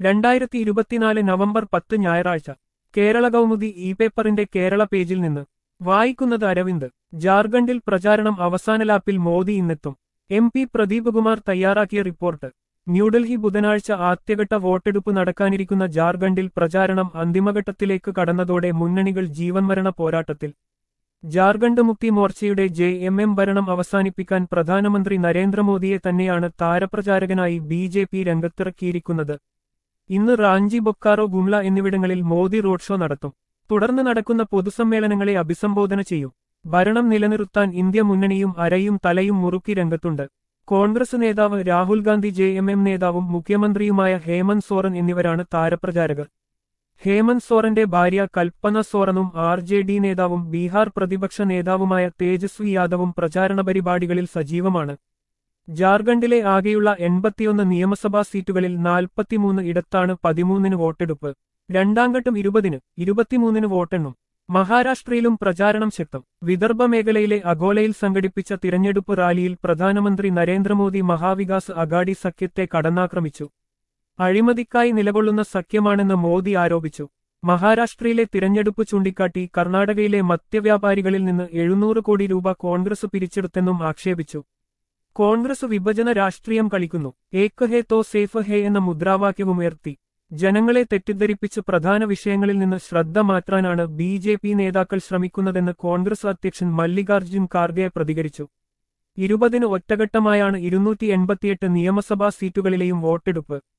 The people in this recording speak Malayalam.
രണ്ടായിരത്തി ഇരുപത്തിനാല് നവംബർ പത്ത് ഞായറാഴ്ച കേരള കൗമുദി ഇ പേപ്പറിന്റെ കേരള പേജിൽ നിന്ന് വായിക്കുന്നത് അരവിന്ദ് ജാർഖണ്ഡിൽ പ്രചാരണം അവസാന ലാപ്പിൽ മോദി ഇന്നെത്തും എം പി പ്രദീപ് കുമാർ തയ്യാറാക്കിയ റിപ്പോർട്ട് ന്യൂഡൽഹി ബുധനാഴ്ച ആദ്യഘട്ട വോട്ടെടുപ്പ് നടക്കാനിരിക്കുന്ന ജാർഖണ്ഡിൽ പ്രചാരണം അന്തിമഘട്ടത്തിലേക്ക് കടന്നതോടെ മുന്നണികൾ ജീവൻമരണ പോരാട്ടത്തിൽ ജാർഖണ്ഡ് മുക്തി മോർച്ചയുടെ ജെ എം എം ഭരണം അവസാനിപ്പിക്കാൻ പ്രധാനമന്ത്രി നരേന്ദ്രമോദിയെ തന്നെയാണ് താരപ്രചാരകനായി ബി ജെ പി രംഗത്തിറക്കിയിരിക്കുന്നത് ഇന്ന് റാഞ്ചി ബൊക്കാറോ ഗുംല എന്നിവിടങ്ങളിൽ മോദി റോഡ് ഷോ നടത്തും തുടർന്ന് നടക്കുന്ന പൊതുസമ്മേളനങ്ങളെ അഭിസംബോധന ചെയ്യും ഭരണം നിലനിർത്താൻ ഇന്ത്യ മുന്നണിയും അരയും തലയും മുറുക്കി രംഗത്തുണ്ട് കോൺഗ്രസ് നേതാവ് Rahul Gandhi J M M നേതാവും മുഖ്യമന്ത്രിയുമായ ഹേമന്ത് സോറൻ എന്നിവരാണ് താരപ്രചാരകർ ഹേമന്ത് സോറന്റെ ഭാര്യ കൽപ്പന സോറനും ആർ ജെ ഡി നേതാവും ബീഹാർ പ്രതിപക്ഷ നേതാവുമായ തേജസ്വി യാദവും പ്രചാരണ പരിപാടികളിൽ സജീവമാണ് ജാർഖണ്ഡിലെ ആകെയുള്ള എൺപത്തിയൊന്ന് നിയമസഭാ സീറ്റുകളിൽ നാൽപ്പത്തിമൂന്ന് ഇടത്താണ് പതിമൂന്നിന് വോട്ടെടുപ്പ് രണ്ടാംഘട്ടം ഇരുപതിന് ഇരുപത്തിമൂന്നിന് വോട്ടെണ്ണും മഹാരാഷ്ട്രയിലും പ്രചാരണം ശക്തം വിദർഭ മേഖലയിലെ അഗോലയിൽ സംഘടിപ്പിച്ച തിരഞ്ഞെടുപ്പ് റാലിയിൽ പ്രധാനമന്ത്രി നരേന്ദ്രമോദി മഹാവികാസ് അഗാഡി സഖ്യത്തെ കടന്നാക്രമിച്ചു അഴിമതിക്കായി നിലകൊള്ളുന്ന സഖ്യമാണെന്ന് മോദി ആരോപിച്ചു മഹാരാഷ്ട്രയിലെ തിരഞ്ഞെടുപ്പ് ചൂണ്ടിക്കാട്ടി കർണാടകയിലെ മദ്യവ്യാപാരികളിൽ നിന്ന് എഴുന്നൂറ് കോടി രൂപ കോൺഗ്രസ് പിരിച്ചെടുത്തെന്നും ആക്ഷേപിച്ചു കോൺഗ്രസ് വിഭജന രാഷ്ട്രീയം കളിക്കുന്നു ഏക്ക് ഹേ തോ സേഫ് ഹേ എന്ന മുദ്രാവാക്യവും ഉയർത്തി ജനങ്ങളെ തെറ്റിദ്ധരിപ്പിച്ച് പ്രധാന വിഷയങ്ങളിൽ നിന്ന് ശ്രദ്ധ മാറ്റാനാണ് ബി ജെ പി നേതാക്കൾ ശ്രമിക്കുന്നതെന്ന് കോൺഗ്രസ് അധ്യക്ഷൻ മല്ലികാർജ്ജുൻ ഖാർഗെ പ്രതികരിച്ചു ഇരുപതിന് ഒറ്റഘട്ടമായാണ് ഇരുന്നൂറ്റി എൺപത്തിയെട്ട് നിയമസഭാ സീറ്റുകളിലെയും വോട്ടെടുപ്പ്